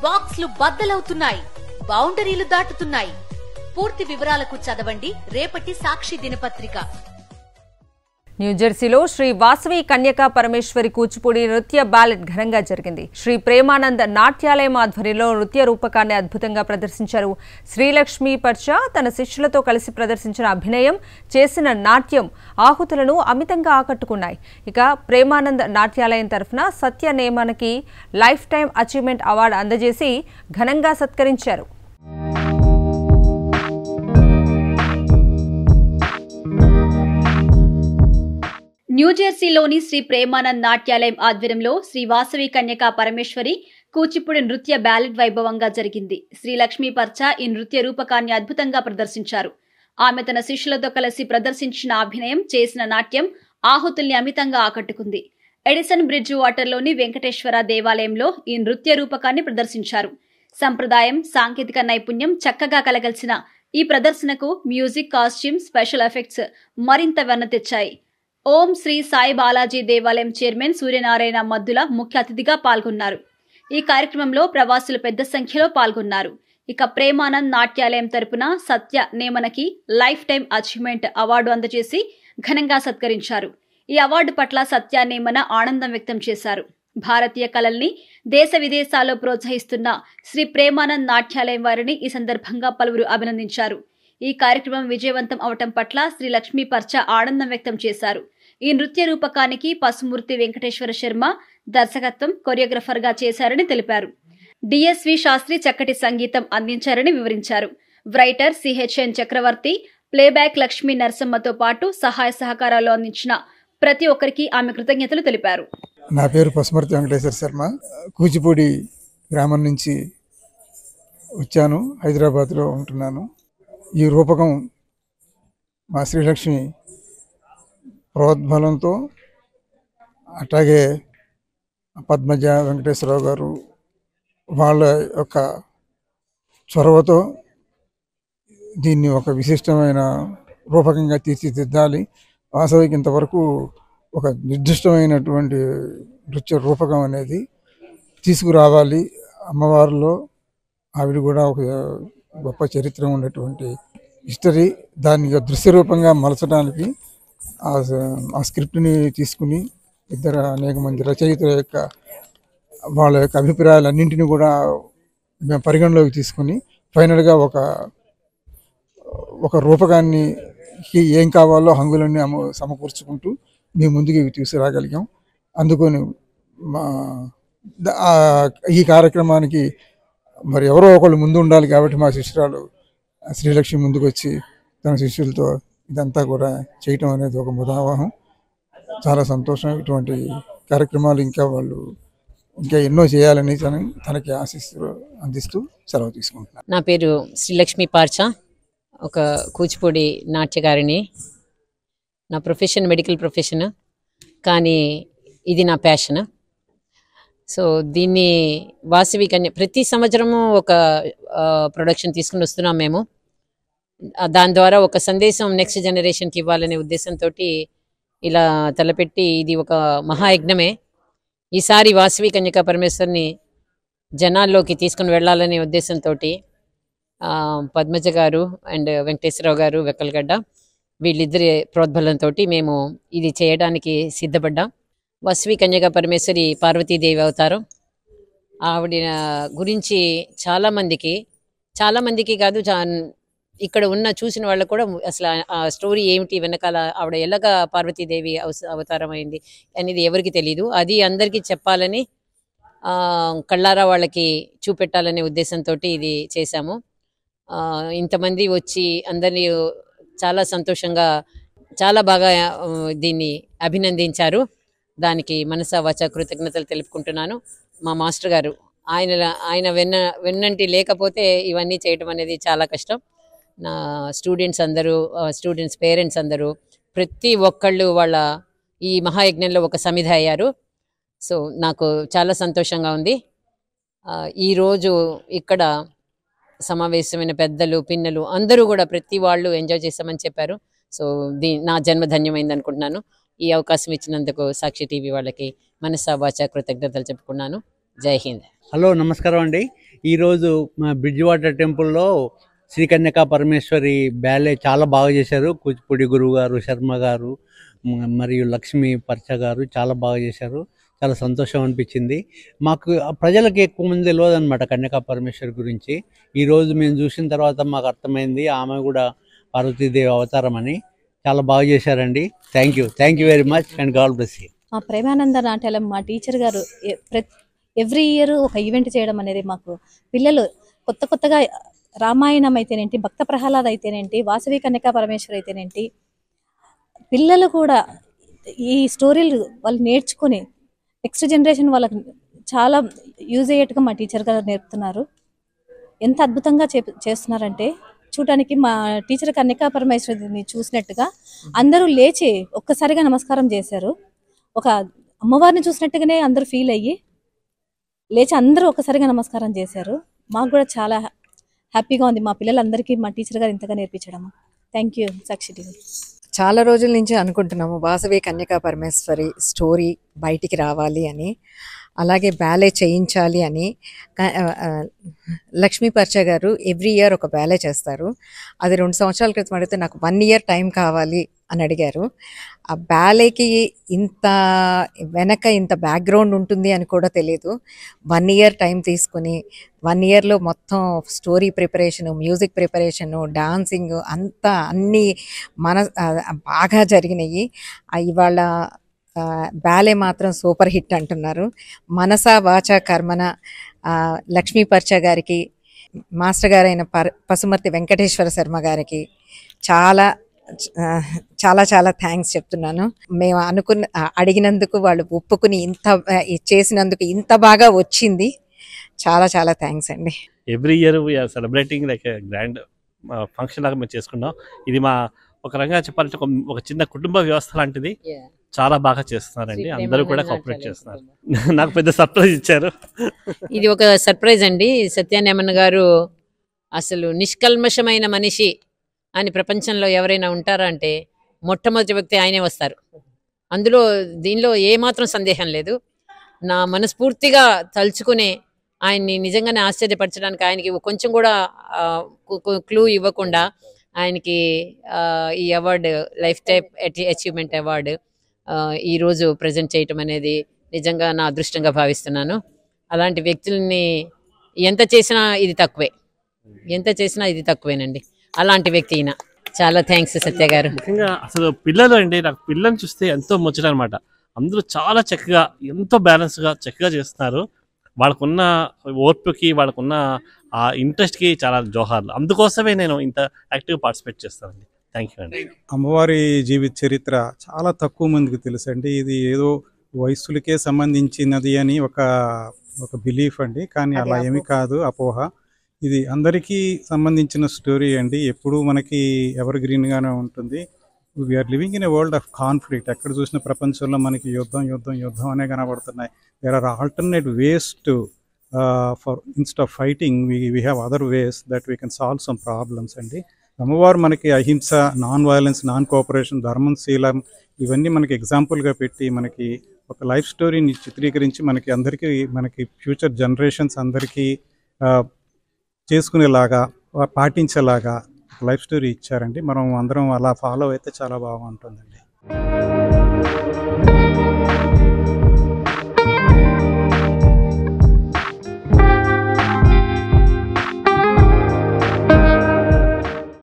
బాక్స్లు బద్దలవుతున్నాయి బౌండరీలు దాటుతున్నాయి పూర్తి వివరాలకు చదవండి రేపటి సాక్షి దినపత్రిక న్యూజెర్సీలో శ్రీ వాసవి కన్యకా పరమేశ్వరి కూచిపూడి నృత్య బ్యాలెట్ ఘనంగా జరిగింది శ్రీ ప్రేమానంద్ నాట్యాలయం ఆధ్వర్యంలో నృత్య రూపకాన్ని అద్భుతంగా ప్రదర్శించారు శ్రీలక్ష్మి పర్చ తన శిష్యులతో కలిసి ప్రదర్శించిన అభినయం చేసిన నాట్యం ఆహుతులను అమితంగా ఆకట్టుకున్నాయి ఇక ప్రేమానంద్ నాట్యాలయం తరఫున సత్య నేమానికి లైఫ్ టైం అచీవ్మెంట్ అవార్డు అందజేసి ఘనంగా సత్కరించారు న్యూజెర్సీలోని శ్రీ ప్రేమానంద్ నాట్యాలయం ఆధ్వర్యంలో శ్రీ వాసవి కన్యకా పరమేశ్వరి కూచిపూడి నృత్య బ్యాలెట్ వైభవంగా జరిగింది శ్రీ లక్ష్మీ పర్చ ఈ నృత్య రూపకాన్ని అద్భుతంగా ప్రదర్శించారు ఆమె తన శిష్యులతో కలిసి ప్రదర్శించిన అభినయం చేసిన నాట్యం ఆహుతుల్ని అమితంగా ఆకట్టుకుంది ఎడిసన్ బ్రిడ్జ్ వాటర్లోని వెంకటేశ్వర దేవాలయంలో ఈ నృత్య రూపకాన్ని ప్రదర్శించారు సంప్రదాయం సాంకేతిక నైపుణ్యం చక్కగా కలగలిసిన ఈ ప్రదర్శనకు మ్యూజిక్ కాస్ట్యూమ్ స్పెషల్ ఎఫెక్ట్స్ మరింత వెన్న తెచ్చాయి ఓం శ్రీ సాయి బాలాజీ దేవాలయం చైర్మన్ సూర్యనారాయణ మద్దుల ముఖ్య అతిథిగా పాల్గొన్నారు ఈ కార్యక్రమంలో ప్రవాసులు పెద్ద సంఖ్యలో పాల్గొన్నారు ఇక ప్రేమానంద్ నాట్యాలయం తరపున సత్య నేమనకి లైఫ్ టైం అచీవ్మెంట్ అవార్డు అందజేసి ఘనంగా సత్కరించారు ఈ అవార్డు పట్ల సత్య నేమన ఆనందం వ్యక్తం చేశారు భారతీయ కళల్ని దేశ విదేశాల్లో ప్రోత్సహిస్తున్న శ్రీ ప్రేమానంద్ నాట్యాలయం వారిని ఈ సందర్భంగా పలువురు అభినందించారు ఈ కార్యక్రమం విజయవంతం అవటం పట్ల శ్రీ లక్ష్మీ పర్చ ఆనందం వ్యక్తం చేశారు ఈ నృత్య రూపకానికి పసుమూర్తి వెంకటేశ్వర శర్మ దర్శకత్వం కొరియోగ్రఫర్ గా చేశారని తెలిపారు డిఎస్వి శాస్త్రి చక్కటి సంగీతం అందించారని వివరించారు writer CHN Chakravarthi playback Lakshmi నరసమ్మతో పాటు సహాయ సహకారాలు అందించిన ప్రతి ఒక్కరికి ఆమె కృతజ్ఞతలు తెలిపారు నా పేరు పసుమర్తి వెంకటేశ్వర శర్మ కూచిపూడి గ్రామం నుంచి వచ్చాను హైదరాబాద్లో ఉంటున్నాను ఈ రూపకం మా శ్రీలక్ష్మి ప్రోద్బలంతో అట్లాగే పద్మజ వెంకటేశ్వరరావు గారు వాళ్ళ యొక్క చొరవతో దీన్ని ఒక విశిష్టమైన రూపకంగా తీర్చిదిద్దాలి వాస్తవికి ఇంతవరకు ఒక నిర్దిష్టమైనటువంటి నృత్య రూపకం అనేది తీసుకురావాలి అమ్మవారిలో ఆవిడ కూడా ఒక గొప్ప చరిత్ర ఉన్నటువంటి హిస్టరీ దాన్ని ఇక దృశ్య రూపంగా మలచడానికి ఆ ఆ స్క్రిప్ట్ని తీసుకుని ఇద్దరు అనేక మంది రచయితల యొక్క వాళ్ళ యొక్క అభిప్రాయాలన్నింటినీ కూడా మేము పరిగణలోకి తీసుకుని ఫైనల్గా ఒక ఒక రూపకాన్ని కి ఏం కావాలో హంగులన్నీ అమ సమకూర్చుకుంటూ మీ ముందుకు ఇవి తీసుకురాగలిగాం అందుకొని మా ద- ఆ ఈ కార్యక్రమానికి మరి ఎవరో ఒకళ్ళు ముందు ఉండాలి కాబట్టి మా శిష్యురాలు శ్రీలక్ష్మి ముందుకు వచ్చి తన శిష్యులతో ఇదంతా కూడా చేయటం అనేది ఒక ముదావహం చాలా సంతోషం ఇటువంటి కార్యక్రమాలు ఇంకా వాళ్ళు ఇంకా ఎన్నో చేయాలని తన తనకి ఆశిస్తూ అందిస్తూ సెలవు తీసుకుంటున్నాను నా పేరు శ్రీలక్ష్మి పార్చ ఒక కూచిపూడి నాట్యకారిణి నా ప్రొఫెషన్ మెడికల్ ప్రొఫెషన్ కానీ ఇది నా ప్యాషన్ సో దీన్ని వాసవి కన్య ప్రతి సంవత్సరము ఒక ప్రొడక్షన్ తీసుకుని వస్తున్నాం మేము ఆ, దాని ద్వారా ఒక సందేశం నెక్స్ట్ జనరేషన్కి ఇవ్వాలనే ఉద్దేశంతో ఇలా తలపెట్టి ఇది ఒక మహాయజ్ఞమే ఈసారి వాసవి కన్యకా పరమేశ్వరిని జనాల్లోకి తీసుకుని వెళ్ళాలనే ఉద్దేశంతో పద్మజ గారు అండ్ వెంకటేశ్వరరావు గారు వెక్కలగడ్డ వీళ్ళిద్దరి ప్రోద్బలంతో మేము ఇది చేయడానికి సిద్ధపడ్డాం వస్వి కన్యగా పరమేశ్వరి పార్వతీదేవి అవతారం ఆవిడ గురించి చాలామందికి చాలామందికి కాదు చా ఇక్కడ ఉన్న చూసిన వాళ్ళకు కూడా అసలు ఆ- ఆ స్టోరీ ఏమిటి వెనకాల ఆవిడ ఎలాగా పార్వతీదేవి అవస- అవతారం అయింది అనేది ఎవరికి తెలియదు అది అందరికీ చెప్పాలని ఆ, కళ్ళారా వాళ్ళకి చూపెట్టాలనే ఉద్దేశంతో ఇది చేశాము ఆ, ఇంతమంది వచ్చి అందరినీ చాలా సంతోషంగా చాలా బాగా ఆ, దీన్ని అభినందించారు దానికి మనస వాచ కృతజ్ఞతలు తెలుపుకుంటున్నాను మా మాస్టర్ గారు ఆయన ఆయన వెన్న వెన్నంటి లేకపోతే ఇవన్నీ చేయటం అనేది చాలా కష్టం నా స్టూడెంట్స్ అందరూ స్టూడెంట్స్ పేరెంట్స్ అందరూ ప్రతి ఒక్కళ్ళు వాళ్ళ ఈ మహాయజ్ఞంలో ఒక సమిధ అయ్యారు సో నాకు చాలా సంతోషంగా ఉంది ఆ, ఈరోజు ఇక్కడ సమావేశమైన పెద్దలు పిన్నలు అందరూ కూడా ప్రతి వాళ్ళు ఎంజాయ్ చేస్తామని చెప్పారు సో దీ నా జన్మ ధన్యమైంది అనుకుంటున్నాను ఈ అవకాశం ఇచ్చినందుకు సాక్షి టీవీ వాళ్ళకి మనసా వాచ కృతజ్ఞతలు చెప్పుకున్నాను జై హింద్ హలో నమస్కారం అండి ఈరోజు మా బ్రిడ్జ్ వాటర్ టెంపుల్లో శ్రీకన్యకా పరమేశ్వరి బ్యాలే చాలా బాగా చేశారు కూచిపూడి గురువు గారు శర్మ గారు మ- మరియు లక్ష్మీ పర్చ గారు చాలా బాగా చేశారు చాలా సంతోషం అనిపించింది మాకు ఆ ప్రజలకు ఎక్కువ మంది తెలియదు అనమాట కన్యకా పరమేశ్వరి గురించి ఈరోజు మేము చూసిన తర్వాత మాకు అర్థమైంది ఆమె కూడా పార్వతీదేవి అవతారం అని చాలా బాగా చేశారండి thank you thank you very much and god bless you మా ప్రేమానంద నాట్యాలం మా టీచర్ గారు ఎ- ప్రతి ఎవ్రీ ఇయర్ ఒక ఈవెంట్ చేయడం అనేది మాకు పిల్లలు కొత్త కొత్తగా రామాయణం అయితేనేంటి భక్త ప్రహ్లాద్ అయితేనేంటి వాసవి కన్యకా పరమేశ్వర్ అయితేనేంటి పిల్లలు కూడా ఈ స్టోరీలు వాళ్ళు నేర్చుకొని నెక్స్ట్ జనరేషన్ వాళ్ళకి చాలా యూజ్ అయ్యేట్టుగా మా టీచర్ గారు నేర్పుతున్నారు ఎంత అద్భుతంగా చే చేస్తున్నారంటే చూడటానికి మా టీచర్ కన్యకా పరమేశ్వరిని చూసినట్టుగా అందరూ లేచి ఒక్కసారిగా నమస్కారం చేశారు ఒక అమ్మవారిని చూసినట్టుగానే అందరూ ఫీల్ అయ్యి లేచి అందరూ ఒక్కసారిగా నమస్కారం చేశారు మాకు కూడా చాలా హ్యాపీగా ఉంది మా పిల్లలందరికీ మా టీచర్ గారు ఇంతగా నేర్పించడం థ్యాంక్ యూ సాక్షి టీవీ చాలా రోజుల నుంచి అనుకుంటున్నాము వాసవి కన్యకా పరమేశ్వరి స్టోరీ బయటికి రావాలి అని అలాగే బ్యాలే చేయించాలి అని క- ఆ, ఆ, లక్ష్మీ పర్చ గారు ఎవ్రీ ఇయర్ ఒక బ్యాలే చేస్తారు అది రెండు సంవత్సరాల క్రితం అడిగితే నాకు వన్ ఇయర్ టైం కావాలి అని అడిగారు ఆ బ్యాలేకి ఇంత వెనక ఇంత బ్యాక్గ్రౌండ్ ఉంటుంది అని కూడా తెలియదు వన్ ఇయర్ టైం తీసుకుని వన్ ఇయర్లో మొత్తం story preparation music preparation dancing అంతా అన్నీ మన ఆ, బాగా జరిగినాయి ఆ, ఇవాళ ఆ, బ్యాలే మాత్రం సూపర్ హిట్ అంటున్నారు మనస వాచ కర్మన ఆ, లక్ష్మీ పర్చ గారికి మాస్టర్ గారైన పర్ పసుమర్తి వెంకటేశ్వర శర్మ గారికి చాలా ఆ, చాలా చాలా థ్యాంక్స్ చెప్తున్నాను మేము అనుకున్న ఆ, అడిగినందుకు వాళ్ళు ఒప్పుకుని ఇంత ఆ, చేసినందుకు ఇంత బాగా వచ్చింది చాలా చాలా థ్యాంక్స్ అండి every year we are celebrating like grand function లాగా మేము చేసుకున్నాం ఇది మా ఒక రకంగా చెప్పాలంటే ఒక ఒక చిన్న కుటుంబ వ్యవస్థ లాంటిది చాలా బాగా చేస్తున్నారండి అందరూ కూడా కోఆపరేట్ చేస్తున్నారు నాకు పెద్ద సర్ప్రైజ్ ఇచ్చారు ఇది ఒక సర్ప్రైజ్ అండి సత్యాన్యమన్ గారు అసలు నిష్కల్మషమైన మనిషి అని ప్రపంచంలో ఎవరైనా ఉంటారా అంటే మొట్టమొదటి వ్యక్తి ఆయనే వస్తారు అందులో దీనిలో ఏమాత్రం సందేహం లేదు నా మనస్ఫూర్తిగా తలుచుకునే ఆయన్ని నిజంగానే ఆశ్చర్యపరచడానికి ఆయనకి కొంచెం కూడా క్లూ ఇవ్వకుండా ఆయనకి ఆ, ఈ award life type achievement award ఈరోజు ప్రజెంట్ చేయటం అనేది నిజంగా నా అదృష్టంగా భావిస్తున్నాను అలాంటి వ్యక్తుల్ని ఎంత చేసినా ఇది తక్కువే ఎంత చేసినా ఇది తక్కువేనండి అలాంటి వ్యక్తి ఈయన చాలా థ్యాంక్స్ సత్య గారు ముఖ్యంగా అసలు పిల్లలు అండి నాకు పిల్లల్ని చూస్తే ఎంతో ముచ్చట అనమాట అందరూ చాలా చక్కగా ఎంతో బ్యాలెన్స్గా చక్కగా చేస్తున్నారు వాళ్ళకున్న ఓర్పుకి వాళ్ళకున్న ఆ ఇంట్రెస్ట్కి చాలా జోహార్లు అందుకోసమే నేను ఇంత యాక్టివ్ పార్టిసిపేట్ చేస్తానండి థ్యాంక్ యూ అండి అమ్మవారి జీవిత చరిత్ర చాలా తక్కువ మందికి తెలుసు అండి ఇది ఏదో వయస్సులకే సంబంధించినది అని ఒక ఒక బిలీఫ్ అండి కానీ అలా ఏమీ కాదు అపోహ ఇది అందరికీ సంబంధించిన స్టోరీ అండి ఎప్పుడూ మనకి ఎవర్ గ్రీన్గానే ఉంటుంది we are living in a world of conflict ఎక్కడ చూసిన ప్రపంచంలో మనకి యుద్ధం యుద్ధం యుద్ధం అనే కనబడుతున్నాయి there are alternate ways to for instead of fighting we we have other ways that we can solve some problems అండి అమ్మవారు మనకి అహింస నాన్ వైలెన్స్ నాన్ కోఆపరేషన్ ధర్మం శీలం ఇవన్నీ మనకి ఎగ్జాంపుల్గా పెట్టి మనకి ఒక లైఫ్ స్టోరీని చిత్రీకరించి మనకి అందరికీ మనకి ఫ్యూచర్ జనరేషన్స్ అందరికీ ఆ, చేసుకునేలాగా వా- పాటించేలాగా ఒక లైఫ్ స్టోరీ ఇచ్చారండి మనం అందరం అలా ఫాలో అయితే చాలా బాగుంటుందండి